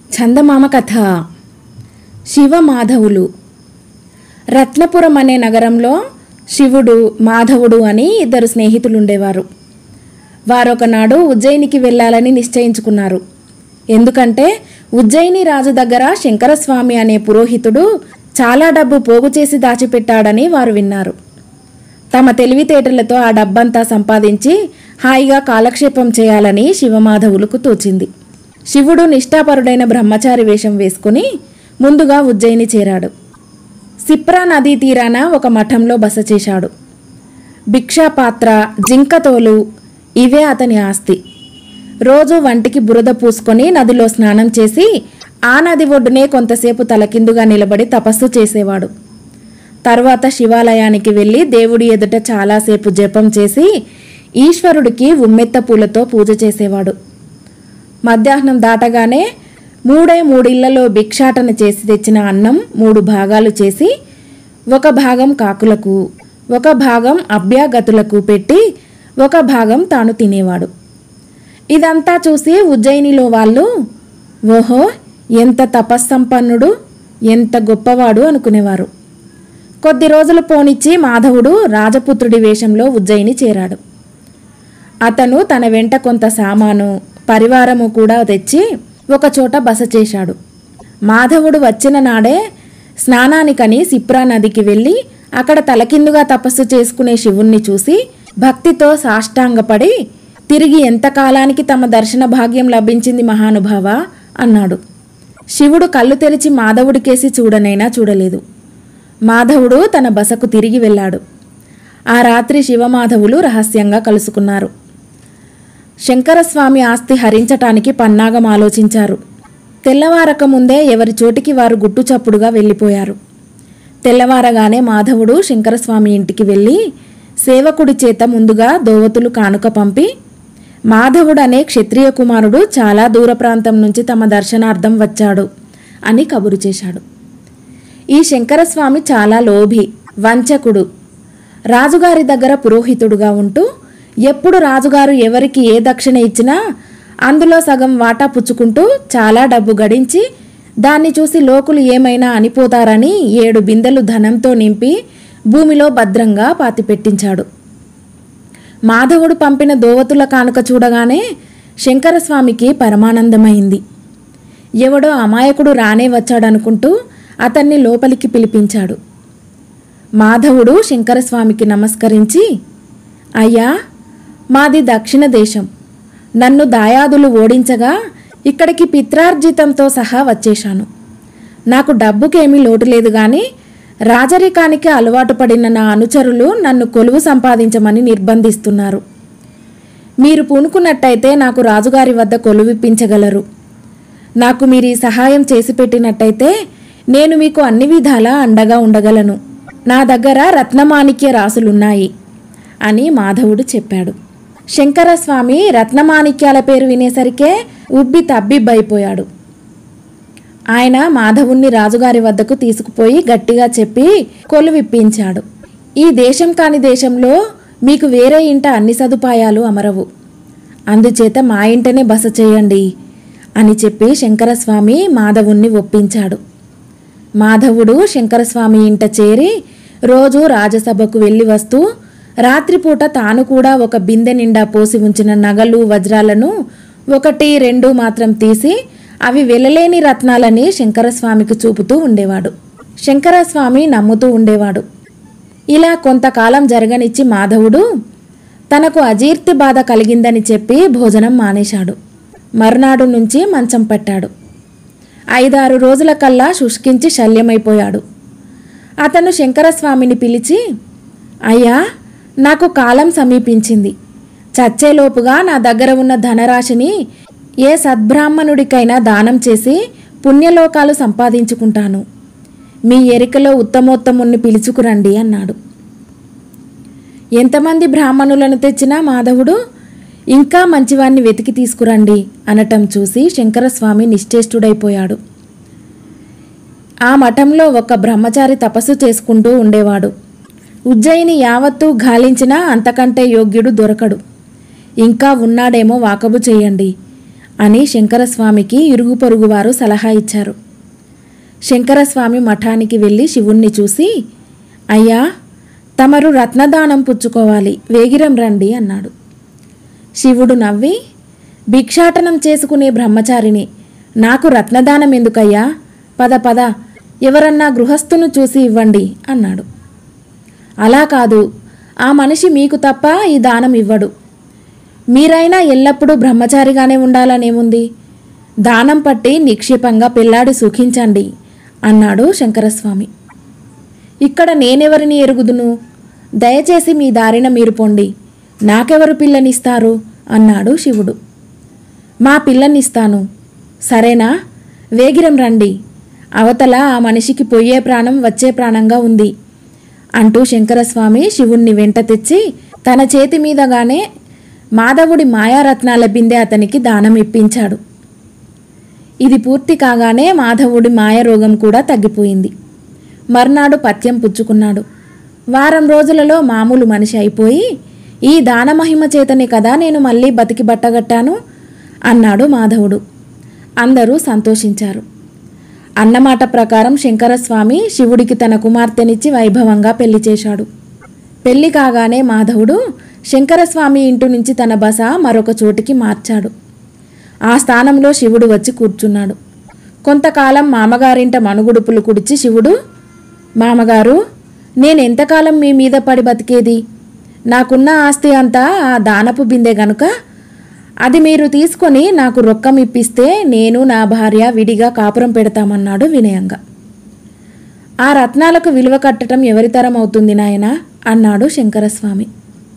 చందమామ కథ శివమాధవులు రత్నపురం అనే నగరంలో శివుడు మాధవుడు అని ఇద్దరు స్నేహితులు ఉండేవారు వారొకనాడు ఉజ్జయినికి వెళ్ళాలని నిశ్చయించుకున్నారు ఎందుకంటే ఉజ్జయిని రాజు దగ్గర శంకరస్వామి అనే పురోహితుడు చాలా డబ్బు పోగు చేసి దాచిపెట్టాడని వారు విన్నారు తమ తెలివితేటలతో ఆ డబ్బంతా సంపాదించి హాయిగా కాలక్షేపం చేయాలని శివమాధవులకు తోచింది శివుడు నిష్ఠాపరుడైన బ్రహ్మచారి వేషం వేసుకుని ముందుగా ఉజ్జయిని చేరాడు సిప్రా నదీ తీరాన ఒక మఠంలో బస చేశాడు భిక్షాపాత్ర జింకతోలు ఇవే అతని ఆస్తి రోజు వంటికి బురద పూసుకొని నదిలో స్నానం చేసి ఆ నది ఒడ్డునే కొంతసేపు తలకిందుగా నిలబడి తపస్సు చేసేవాడు తర్వాత శివాలయానికి వెళ్ళి దేవుడి ఎదుట చాలాసేపు జపం చేసి ఈశ్వరుడికి ఉమ్మెత్త పూలతో పూజ చేసేవాడు మధ్యాహ్నం దాటగానే మూడే మూడిళ్లలో భిక్షాటన చేసి తెచ్చిన అన్నం మూడు భాగాలు చేసి ఒక భాగం కాకులకు ఒక భాగం అభ్యాగతులకు పెట్టి ఒక భాగం తాను తినేవాడు ఇదంతా చూసి ఉజ్జయినిలో వాళ్ళు ఓహో ఎంత తపస్సంపన్నుడు ఎంత గొప్పవాడు అనుకునేవారు కొద్ది రోజులు పోనిచ్చి మాధవుడు రాజపుత్రుడి వేషంలో ఉజ్జయిని చేరాడు అతను తన వెంట కొంత సామాను పరివారము కూడా తెచ్చి ఒకచోట బస చేశాడు మాధవుడు వచ్చిన నాడే స్నానానికని సిప్రా నదికి వెళ్ళి అక్కడ తలకిందుగా తపస్సు చేసుకునే శివుణ్ణి చూసి భక్తితో సాష్టాంగపడి తిరిగి ఎంతకాలానికి తమ దర్శన భాగ్యం లభించింది మహానుభావ అన్నాడు శివుడు కళ్ళు తెరిచి మాధవుడికేసి చూడనైనా చూడలేదు మాధవుడు తన బసకు తిరిగి వెళ్ళాడు ఆ రాత్రి శివమాధవులు రహస్యంగా కలుసుకున్నారు శంకరస్వామి ఆస్తి హరించటానికి పన్నాగం ఆలోచించారు తెల్లవారక ముందే ఎవరి చోటికి వారు గుట్టుచప్పుడుగా వెళ్ళిపోయారు తెల్లవారగానే మాధవుడు శంకరస్వామి ఇంటికి వెళ్ళి సేవకుడి చేత ముందుగా దోవతులు కానుక పంపి మాధవుడు అనే క్షత్రియ కుమారుడు చాలా దూర ప్రాంతం నుంచి తమ దర్శనార్థం వచ్చాడు అని కబురు చేశాడు ఈ శంకరస్వామి చాలా లోభి వంచకుడు రాజుగారి దగ్గర పురోహితుడుగా ఉంటూ ఎప్పుడు రాజుగారు ఎవరికి ఏ దక్షిణ ఇచ్చినా అందులో సగం వాటా పుచ్చుకుంటూ చాలా డబ్బు గడించి దాన్ని చూసి లోకులు ఏమైనా అనిపోతారని ఏడు బిందెలు ధనంతో నింపి భూమిలో భద్రంగా పాతిపెట్టించాడు మాధవుడు పంపిన దోవతుల కానుక చూడగానే శంకరస్వామికి పరమానందమైంది ఎవడో అమాయకుడు రానే వచ్చాడనుకుంటూ అతన్ని లోపలికి పిలిపించాడు మాధవుడు శంకరస్వామికి నమస్కరించి అయ్యా మాది దక్షిణ దేశం నన్ను దాయాదులు ఓడించగా ఇక్కడికి పిత్రార్జితంతో సహా వచ్చేశాను నాకు డబ్బుకేమీ లోటు లేదు కానీ రాజరికానికి అలవాటు పడిన నా అనుచరులు నన్ను కొలువు సంపాదించమని నిర్బంధిస్తున్నారు మీరు పూనుకున్నట్టయితే నాకు రాజుగారి వద్ద కొలువిప్పించగలరు నాకు మీరు ఈ సహాయం చేసి పెట్టినట్టయితే నేను మీకు అన్ని విధాలా అండగా ఉండగలను నా దగ్గర రత్నమాణిక్య రాసులున్నాయి అని మాధవుడు చెప్పాడు శంకరస్వామి రత్నమాణిక్యాల పేరు వినేసరికే ఉబ్బి తబ్బిబ్బైపోయాడు ఆయన మాధవుణ్ణి రాజుగారి వద్దకు తీసుకుపోయి గట్టిగా చెప్పి కొలువిప్పించాడు ఈ దేశం కాని దేశంలో మీకు వేరే ఇంట అన్ని సదుపాయాలు అమరవు అందుచేత మా ఇంటనే బస చేయండి అని చెప్పి శంకరస్వామి మాధవుణ్ణి ఒప్పించాడు మాధవుడు శంకరస్వామి ఇంట చేరి రోజు రాజసభకు వెళ్ళి వస్తూ రాత్రిపూట తాను కూడా ఒక బిందె నిండా పోసి ఉంచిన నగలు వజ్రాలను ఒకటి రెండు మాత్రం తీసి అవి వెలలేని రత్నాలని శంకరస్వామికి చూపుతూ ఉండేవాడు శంకరస్వామి నమ్ముతూ ఉండేవాడు ఇలా కొంతకాలం జరగనిచ్చి మాధవుడు తనకు అజీర్తి బాధ కలిగిందని చెప్పి భోజనం మానేశాడు మర్నాడు నుంచి మంచం పట్టాడు ఐదారు రోజుల కల్లా శుష్కించి శల్యమైపోయాడు అతను శంకరస్వామిని పిలిచి అయ్యా నాకు కాలం సమీపించింది చచ్చేలోపుగా నా దగ్గర ఉన్న ధనరాశిని ఏ సద్బ్రాహ్మణుడికైనా దానం చేసి పుణ్యలోకాలు సంపాదించుకుంటాను మీ ఎరికలో ఉత్తమోత్తముణ్ణి పిలుచుకురండి అన్నాడు ఎంతమంది బ్రాహ్మణులను తెచ్చినా మాధవుడు ఇంకా మంచివాణ్ణి వెతికి తీసుకురండి అనటం చూసి శంకరస్వామి నిశ్చేష్టుడైపోయాడు ఆ మఠంలో ఒక బ్రహ్మచారి తపస్సు చేసుకుంటూ ఉండేవాడు ఉజ్జయిని యావత్తూ గాలించినా అంతకంటే యోగ్యుడు దొరకడు ఇంకా ఉన్నాడేమో వాకబు చేయండి అని శంకరస్వామికి ఇరుగు పొరుగు వారు సలహా ఇచ్చారు శంకరస్వామి మఠానికి వెళ్ళి శివుణ్ణి చూసి అయ్యా తమరు రత్నదానం పుచ్చుకోవాలి వేగిరం రండి అన్నాడు శివుడు నవ్వి భిక్షాటనం చేసుకునే బ్రహ్మచారిని నాకు రత్నదానం ఎందుకయ్యా పద పద ఎవరన్నా గృహస్థును చూసి ఇవ్వండి అన్నాడు అలా కాదు ఆ మనిషి మీకు తప్ప ఈ దానం ఇవ్వడు మీరైనా ఎల్లప్పుడూ బ్రహ్మచారిగానే ఉండాలనేముంది దానం పట్టి నిక్షేపంగా పెళ్లాడి సుఖించండి అన్నాడు శంకరస్వామి ఇక్కడ నేనెవరిని ఎరుగుదును దయచేసి మీ దారిన మీరు పొండి నాకెవరు పిల్లనిస్తారు అన్నాడు శివుడు మా పిల్లనిస్తాను సరేనా వేగిరం రండి అవతల ఆ మనిషికి పొయ్యే ప్రాణం వచ్చే ప్రాణంగా ఉంది అంటూ శంకరస్వామి శివుణ్ణి వెంట తెచ్చి తన చేతి మీదగానే మాధవుడి మాయారత్నాల బిందె అతనికి దానం ఇప్పించాడు ఇది పూర్తి కాగానే మాధవుడి మాయరోగం కూడా తగ్గిపోయింది మర్నాడు పత్యం పుచ్చుకున్నాడు వారం రోజులలో మామూలు మనిషి అయిపోయి ఈ దానమహిమ చేతనే కదా నేను మళ్ళీ బతికి బట్టగట్టాను అన్నాడు మాధవుడు అందరూ సంతోషించారు అన్నమాట ప్రకారం శంకరస్వామి శివుడికి తన కుమార్తెనిచ్చి వైభవంగా పెళ్లి చేశాడు పెళ్లి కాగానే మాధవుడు శంకరస్వామి ఇంటి నుంచి తన బస మరొక చోటికి మార్చాడు ఆ స్థానంలో శివుడు వచ్చి కూర్చున్నాడు కొంతకాలం మామగారింట మనుగుడుపులు కుడిచి శివుడు మామగారు నేనెంతకాలం మీ మీద పడి బతికేది నాకున్న ఆస్తి అంతా ఆ దానపు బిందె గనుక అది మీరు తీసుకొని నాకు రొక్కం ఇప్పిస్తే నేను నా భార్య విడిగా కాపురం పెడతామన్నాడు వినయంగా ఆ రత్నాలకు విలువ కట్టడం ఎవరితరం అవుతుంది నాయనా అన్నాడు శంకరస్వామి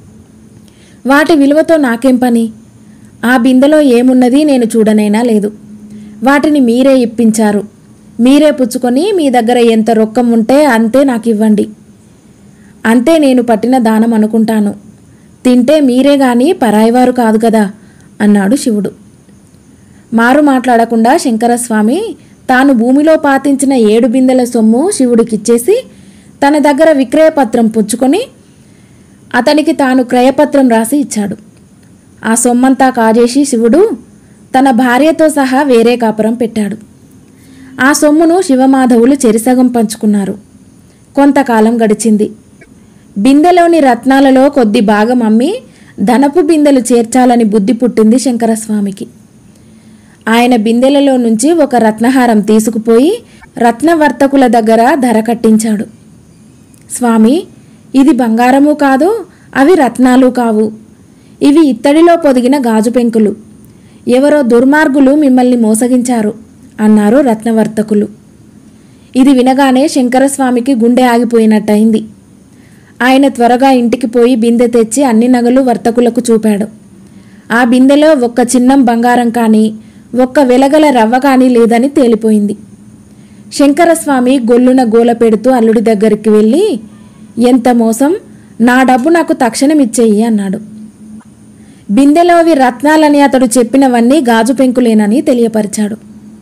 వాటి విలువతో నాకేం పని ఆ బిందెలో ఏమున్నది నేను చూడనైనా లేదు వాటిని మీరే ఇప్పించారు మీరే పుచ్చుకొని మీ దగ్గర ఎంత రొక్కం ఉంటే అంతే నాకు ఇవ్వండి అంతే నేను పట్టిన దానం అనుకుంటాను తింటే మీరే గాని పరాయివారు కాదు కదా అన్నాడు శివుడు మారు మాట్లాడకుండా శంకరస్వామి తాను భూమిలో పాతించిన ఏడు బిందెల సొమ్ము శివుడికిచ్చేసి తన దగ్గర విక్రయపత్రం పుచ్చుకొని అతనికి తాను క్రయపత్రం రాసి ఇచ్చాడు ఆ సొమ్మంతా కాజేసి శివుడు తన భార్యతో సహా వేరే కాపురం పెట్టాడు ఆ సొమ్మును శివమాధవులు చెరిసగం పంచుకున్నారు కొంతకాలం గడిచింది బిందెలోని రత్నాలలో కొద్ది భాగం అమ్మి ధనపు బిందెలు చేర్చాలని బుద్ధి పుట్టింది శంకరస్వామికి ఆయన బిందెలలో నుంచి ఒక రత్నహారం తీసుకుపోయి రత్నవర్తకుల దగ్గర ధర కట్టించాడు స్వామి ఇది బంగారము కాదు అవి రత్నాలు కావు ఇవి ఇత్తడిలో పొదిగిన గాజు పెంకులు ఎవరో దుర్మార్గులు మిమ్మల్ని మోసగించారు అన్నారు రత్నవర్తకులు ఇది వినగానే శంకరస్వామికి గుండె ఆగిపోయినట్టయింది ఆయన త్వరగా ఇంటికి పోయి బిందె తెచ్చి అన్ని నగలు వర్తకులకు చూపాడు ఆ బిందెలో ఒక్క చిన్నం బంగారం కానీ ఒక్క వెలగల రవ్వ కానీ లేదని తేలిపోయింది శంకరస్వామి గొల్లున గోల పెడుతూ అల్లుడి దగ్గరికి వెళ్ళి ఎంత మోసం నా డబ్బు నాకు తక్షణం ఇచ్చేయి అన్నాడు బిందెలోవి రత్నాలని అతడు చెప్పినవన్నీ గాజు పెంకులేనని తెలియపరిచాడు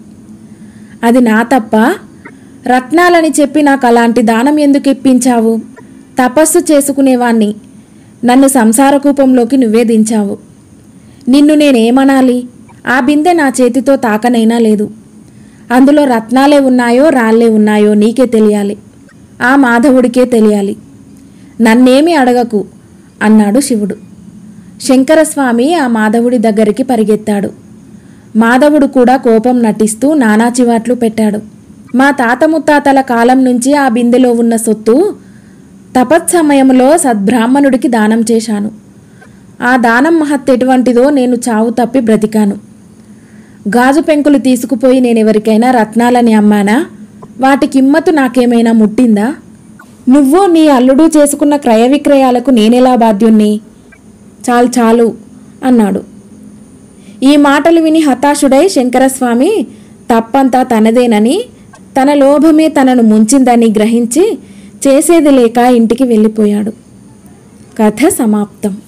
అది నా తప్ప రత్నాలని చెప్పి నాకు అలాంటి దానం ఎందుకు ఇప్పించావు తపస్సు చేసుకునేవాణ్ణి నన్ను సంసార కూపంలోకి నువ్వే దించావు నిన్ను నేనేమనాలి ఆ బిందె నా చేతితో తాకనైనా లేదు అందులో రత్నాలే ఉన్నాయో రాళ్ళే ఉన్నాయో నీకే తెలియాలి ఆ మాధవుడికే తెలియాలి నన్నేమీ అడగకు అన్నాడు శివుడు శంకరస్వామి ఆ మాధవుడి దగ్గరికి పరిగెత్తాడు మాధవుడు కూడా కోపం నటిస్తూ నానా చివాట్లు పెట్టాడు మా తాత ముత్తాతల కాలం నుంచి ఆ బిందెలో ఉన్న సొత్తు తపత్సమయంలో సద్బ్రాహ్మణుడికి దానం చేశాను ఆ దానం మహత్ ఎటువంటిదో నేను చావు తప్పి బ్రతికాను గాజు పెంకులు తీసుకుపోయి నేను ఎవరికైనా రత్నాలని అమ్మానా వాటి కిమ్మతు నాకేమైనా ముట్టిందా నువ్వు నీ అల్లుడు చేసుకున్న క్రయ విక్రయాలకు నేనెలా బాధ్యుణ్ణి చాలు చాలు అన్నాడు ఈ మాటలు విని హతాశుడై శంకరస్వామి తప్పంతా తనదేనని తన లోభమే తనను ముంచిందని గ్రహించి చేసేది లేక ఇంటికి వెళ్ళిపోయాడు కథ సమాప్తం